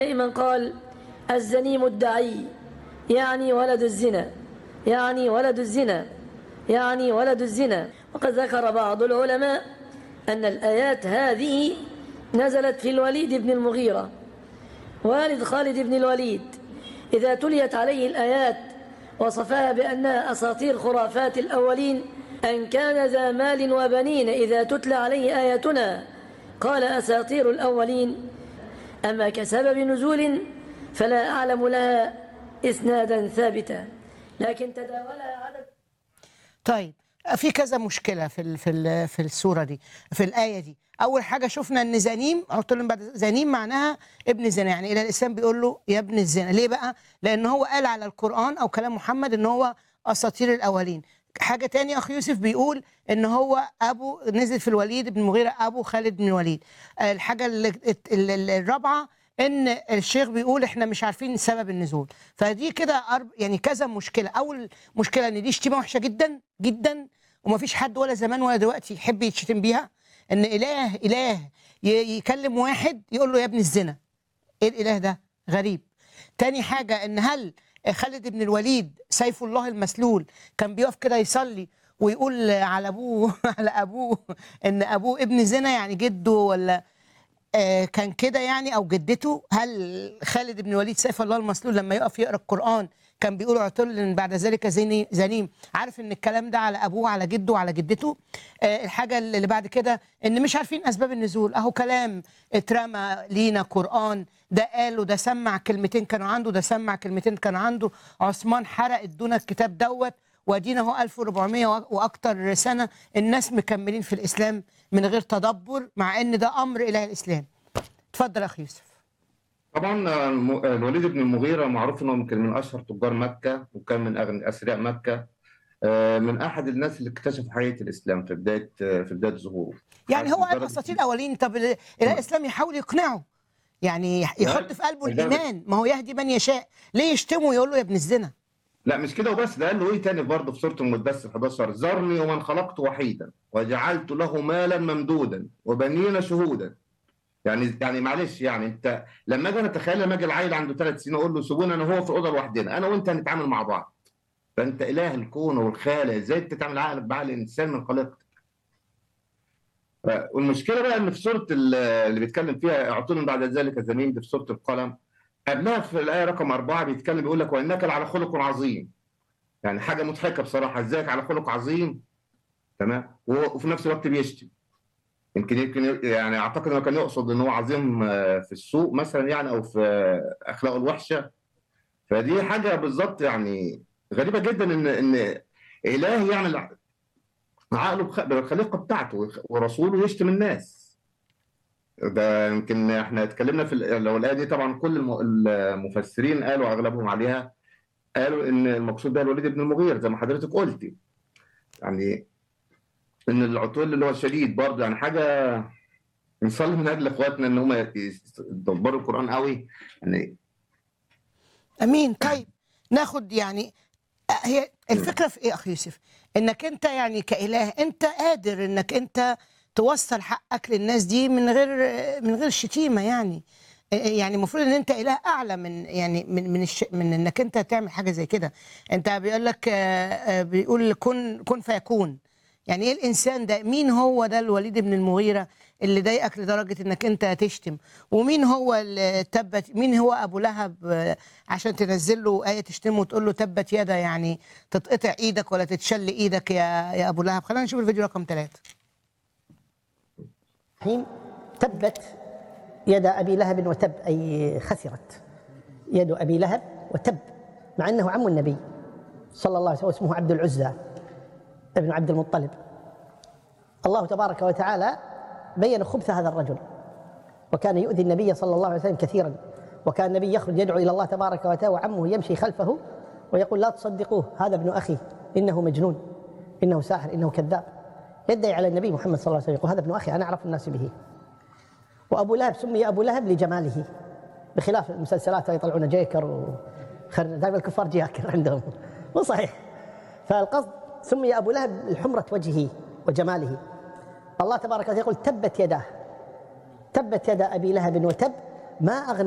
دائما قال الزني مدعي يعني ولد الزنا يعني ولد الزنا يعني ولد الزنا وقد ذكر بعض العلماء أن الآيات هذه نزلت في الوليد بن المغيرة والد خالد بن الوليد إذا تليت عليه الآيات وصفها بأنها أساطير خرافات الأولين أن كان ذا مال وبنين إذا تتلى عليه آياتنا قال أساطير الأولين أما كسبب نزول فلا أعلم لها إسنادا ثابتا لكن تداولها عدد طيب في كذا مشكله في ال في ال في السوره دي في الايه دي اول حاجه شفنا ان زنيم قلت لهم بعد زنيم معناها ابن الزنا يعني الى الاسلام بيقول له يا ابن الزنا ليه بقى لان هو قال على القران او كلام محمد ان هو اساطير الاولين حاجه تانية اخ يوسف بيقول ان هو ابو نزل في الوليد بن المغيره ابو خالد بن الوليد الحاجه ال- ال- ال- الرابعه ان الشيخ بيقول احنا مش عارفين سبب النزول فدي كده أرب- يعني كذا مشكله اول مشكله ان دي شتيمه وحشه جدا جدا ومفيش حد ولا زمان ولا دلوقتي يحب يتشتم بيها ان اله اله ي- يكلم واحد يقول له يا ابن الزنا ايه الاله ده غريب تاني حاجه ان هل خالد بن الوليد سيف الله المسلول كان بيقف كده يصلي ويقول على ابوه على ابوه ان ابوه ابن زنا يعني جده ولا آه، كان كده يعني او جدته هل خالد بن الوليد سيف الله المسلول لما يقف يقرا القران كان بيقول عتل بعد ذلك زني زنيم عارف ان الكلام ده على ابوه على جده على جدته آه، الحاجه اللي بعد كده ان مش عارفين اسباب النزول اهو كلام اترمى لينا قران ده قال وده سمع كلمتين كانوا عنده ده سمع كلمتين كانوا عنده عثمان حرق ادونا الكتاب دوت وادينا اهو 1400 واكتر سنه الناس مكملين في الاسلام من غير تدبر مع ان ده امر اله الاسلام اتفضل يا اخي يوسف طبعا الم- الوليد بن المغيرة معروف انه يمكن من اشهر تجار مكة وكان من اغنى اثرياء مكة آه، من احد الناس اللي اكتشفوا حقيقة الاسلام في بداية في بداية ظهوره يعني هو قال لدرجة- اساطير الاولين طب ال- اله الاسلام يحاول يقنعه يعني يح- يحط في قلبه لدرجة- الايمان ما هو يهدي من يشاء ليه يشتمه ويقول له يا ابن الزنا لا مش كده وبس ده قال له ايه تاني برضه في سورة المدثر 11 ذرني ومن خلقت وحيدا وجعلت له مالا ممدودا وبنين شهودا يعني يعني معلش يعني انت لما اجي اتخيل لما اجي العيل عنده ثلاث سنين اقول له سيبونا انا وهو في اوضه لوحدنا انا وانت هنتعامل مع بعض فانت اله الكون والخالق ازاي انت تعمل عقلك بعقل الانسان من خلقتك ف- والمشكله بقى ان في سوره ال- اللي بيتكلم فيها اعطوني بعد ذلك الزمين دي في سوره القلم قبلها في الايه رقم اربعه بيتكلم بيقول لك وانك لعلى خلق عظيم يعني حاجه مضحكه بصراحه ازيك على خلق عظيم تمام وهو- وفي نفس الوقت بيشتم يمكن يمكن يعني اعتقد انه كان يقصد ان هو عظيم آه، في السوق مثلا يعني او في آه، اخلاقه الوحشه فدي حاجه بالظبط يعني غريبه جدا ان ان اله يعمل عقله بخ- بالخليقه بتاعته ورسوله يشتم الناس ده يمكن احنا اتكلمنا في ال- لو الايه دي طبعا كل الم- المفسرين قالوا اغلبهم عليها قالوا ان المقصود ده الوليد بن المغير زي ما حضرتك قلتي يعني ان العتول اللي هو شديد برضه يعني حاجه نصلي من اجل اخواتنا ان هم يدبروا القران قوي يعني امين طيب ناخد يعني آه، هي الفكره في ايه يا اخي يوسف انك انت يعني كاله انت قادر انك انت توصل حقك للناس دي من غير من غير شتيمه يعني آه، يعني المفروض ان انت اله اعلى من يعني من من الش من انك انت تعمل حاجه زي كده انت بيقول لك آه، آه، بيقول كن كن فيكون يعني ايه الانسان ده مين هو ده الوليد بن المغيره اللي ضايقك لدرجه انك انت تشتم ومين هو اللي تبت مين هو ابو لهب آه، عشان تنزل له ايه تشتمه وتقول له تبت يدا يعني تتقطع ايدك ولا تتشل ايدك يا يا ابو لهب خلينا نشوف الفيديو رقم ثلاثة حين تبت يد ابي لهب وتب اي خسرت يد ابي لهب وتب مع انه عم النبي صلى الله عليه وسلم اسمه عبد العزى ابن عبد المطلب الله تبارك وتعالى بين خبث هذا الرجل وكان يؤذي النبي صلى الله عليه وسلم كثيرا وكان النبي يخرج يدعو الى الله تبارك وتعالى وعمه يمشي خلفه ويقول لا تصدقوه هذا ابن اخي انه مجنون انه ساحر انه كذاب يدعي على النبي محمد صلى الله عليه وسلم يقول هذا ابن اخي انا اعرف الناس به وابو لهب سمي ابو لهب لجماله بخلاف المسلسلات يطلعون جيكر وخر دائما الكفار جياكر عندهم مو صحيح فالقصد سمي ابو لهب لحمره وجهه وجماله الله تبارك وتعالى يقول تبت يداه تبت يدا ابي لهب وتب ما اغنى